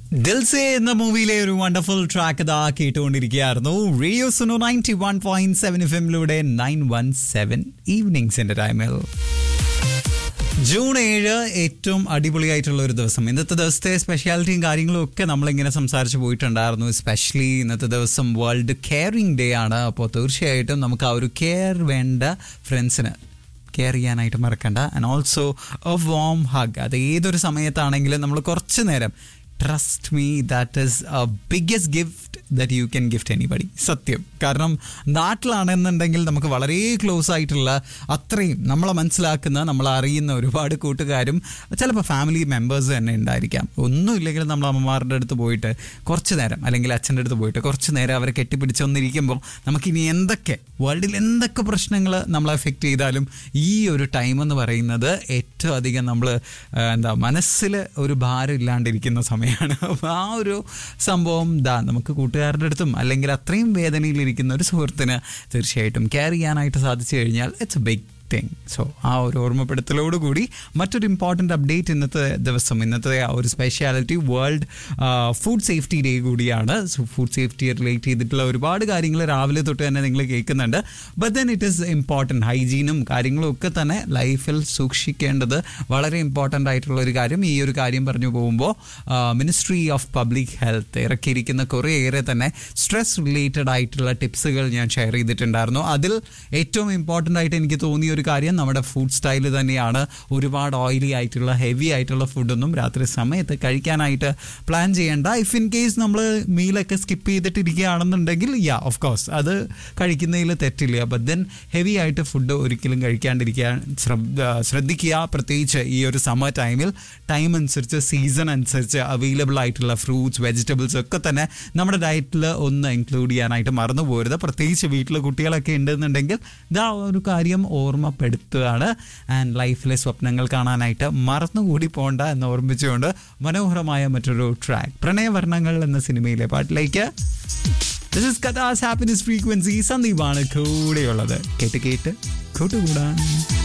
ദിൽസെ എന്ന മൂവിയിലെ ഒരു വണ്ടർഫുൾ ട്രാക്ക് ഇതാ കേട്ടുകൊണ്ടിരിക്കുകയായിരുന്നു radio Suno ninety one point seven F എമ്മിലൂടെ നയൻ വൺ സെവൻ ഈവനിങ്സിന്റെ ടൈമിൽ ജൂൺ ഏഴ് ഏറ്റവും അടിപൊളിയായിട്ടുള്ള ഒരു ദിവസം ഇന്നത്തെ ദിവസത്തെ സ്പെഷ്യാലിറ്റിയും കാര്യങ്ങളും ഒക്കെ നമ്മളിങ്ങനെ സംസാരിച്ച് പോയിട്ടുണ്ടായിരുന്നു എസ്പെഷ്യലി ഇന്നത്തെ ദിവസം വേൾഡ് കെയറിംഗ് ഡേ ആണ് അപ്പോൾ തീർച്ചയായിട്ടും നമുക്ക് ആ ഒരു കെയർ വേണ്ട ഫ്രണ്ട്സിന് കെയർ ചെയ്യാനായിട്ട് മറക്കണ്ട and also a warm hug അത് ഏതൊരു സമയത്താണെങ്കിലും നമ്മൾ കുറച്ച് നേരം trust me that is a biggest gift that you can gift anybody സത്യം കാരണം നാട്ടിലാണെന്നുണ്ടെങ്കിൽ നമുക്ക് വളരെ ക്ലോസ് ആയിട്ടുള്ള അത്രയും നമ്മളെ മനസ്സിലാക്കുന്ന നമ്മളെ അറിയുന്ന ഒരുപാട് കൂട്ടുകാരും ചിലപ്പോൾ ഫാമിലി മെമ്പേഴ്സ് തന്നെ ഉണ്ടായിരിക്കാം ഒന്നുമില്ലെങ്കിൽ നമ്മൾ അമ്മമാരുടെ അടുത്ത് പോയിട്ട് കുറച്ച് നേരം അല്ലെങ്കിൽ അച്ഛൻ്റെ അടുത്ത് പോയിട്ട് കുറച്ച് നേരം അവരെ കെട്ടിപ്പിടിച്ച് ഒന്നിരിക്കുമ്പോൾ നമുക്കിനി എന്തൊക്കെ വേൾഡിൽ എന്തൊക്കെ പ്രശ്നങ്ങൾ നമ്മളെ എഫക്റ്റ് ചെയ്താലും ഈ ഒരു ടൈം എന്ന് പറയുന്നത് ഏറ്റവും അധികം നമ്മൾ എന്താ മനസ്സിൽ ഒരു ഭാരം ഇല്ലാണ്ടിരിക്കുന്ന സമയമാണ് അപ്പോൾ ആ ഒരു സംഭവം ദാ നമുക്ക് കൂട്ടുകാരുടെ അടുത്തും അല്ലെങ്കിൽ അത്രയും വേദനയിലിരിക്കുന്ന ഒരു സുഹൃത്തിന് തീർച്ചയായിട്ടും കെയർ ചെയ്യാനായിട്ട് സാധിച്ചു കഴിഞ്ഞാൽ it's a big thing so ആ ഒരു ഓർമ്മപ്പെടുത്തലോടുകൂടി മറ്റൊരു ഇമ്പോർട്ടൻ്റ് അപ്ഡേറ്റ് ഇന്നത്തെ ദിവസം ഇന്നത്തെ ആ ഒരു speciality world food safety day കൂടിയാണ് സോ ഫുഡ് സേഫ്റ്റി റിലേറ്റ് ചെയ്തിട്ടുള്ള ഒരുപാട് കാര്യങ്ങൾ രാവിലെ തൊട്ട് തന്നെ നിങ്ങൾ കേൾക്കുന്നുണ്ട് but then it is important ഹൈജീനും കാര്യങ്ങളും ഒക്കെ തന്നെ ലൈഫിൽ സൂക്ഷിക്കേണ്ടത് വളരെ ഇമ്പോർട്ടൻ്റ് ആയിട്ടുള്ള ഒരു കാര്യം ഈ ഒരു കാര്യം പറഞ്ഞു പോകുമ്പോൾ മിനിസ്ട്രി ഓഫ് പബ്ലിക് ഹെൽത്ത് ഇറക്കിയിരിക്കുന്ന കുറേയേറെ തന്നെ സ്ട്രെസ് റിലേറ്റഡ് ആയിട്ടുള്ള ടിപ്സുകൾ ഞാൻ ഷെയർ ചെയ്തിട്ടുണ്ടായിരുന്നു അതിൽ ഏറ്റവും ഇമ്പോർട്ടൻ്റ് ആയിട്ട് എനിക്ക് തോന്നിയ ഒരു കാര്യം നമ്മുടെ ഫുഡ് സ്റ്റൈൽ തന്നെയാണ് ഒരുപാട് ഓയിലി ആയിട്ടുള്ള ഹെവി ആയിട്ടുള്ള ഫുഡൊന്നും രാത്രി സമയത്ത് കഴിക്കാനായിട്ട് പ്ലാൻ ചെയ്യേണ്ട ഇഫ് ഇൻ കേസ് നമ്മൾ മീലൊക്കെ സ്കിപ്പ് ചെയ്തിട്ടിരിക്കുകയാണെന്നുണ്ടെങ്കിൽ യാ ഓഫ് കോഴ്സ് അത് കഴിക്കുന്നതിൽ തെറ്റില്ല ബട്ട് ദെൻ ഹെവി ആയിട്ട് ഫുഡ് ഒരിക്കലും കഴിക്കാണ്ടിരിക്കാൻ ശ്രദ്ധിക്കുക പ്രത്യേകിച്ച് ഈ ഒരു സമ്മർ ടൈമിൽ ടൈം അനുസരിച്ച് സീസൺ അനുസരിച്ച് അവൈലബിൾ ആയിട്ടുള്ള ഫ്രൂട്ട്സ് വെജിറ്റബിൾസ് ഒക്കെ തന്നെ നമ്മുടെ ഡയറ്റിൽ ഒന്ന് ഇൻക്ലൂഡ് ചെയ്യാനായിട്ട് മറന്നു പോരുത് പ്രത്യേകിച്ച് വീട്ടിൽ കുട്ടികളൊക്കെ ഉണ്ടെന്നുണ്ടെങ്കിൽ ഇതാ ഒരു കാര്യം ഓർമ്മപ്പെടുത്തുകയാണ് ആൻഡ് ലൈഫിലെ സ്വപ്നങ്ങൾ കാണാനായിട്ട് മറന്നുകൂടി പോകണ്ട എന്ന് ഓർമ്മിച്ചുകൊണ്ട് മനോഹരമായ മറ്റൊരു ട്രാക്ക് പ്രണയവർണ്ണങ്ങൾ എന്ന സിനിമയിലെ പാട്ടിലേക്ക് ദിസ് ഇസ് കഥാസ് ഹാപ്പിനെസ് ഫ്രീക്വൻസി സന്ദീപാണ് കൂടെയുള്ളത് കേട്ട് കേട്ട് കൂട്ടുകൂടാൻ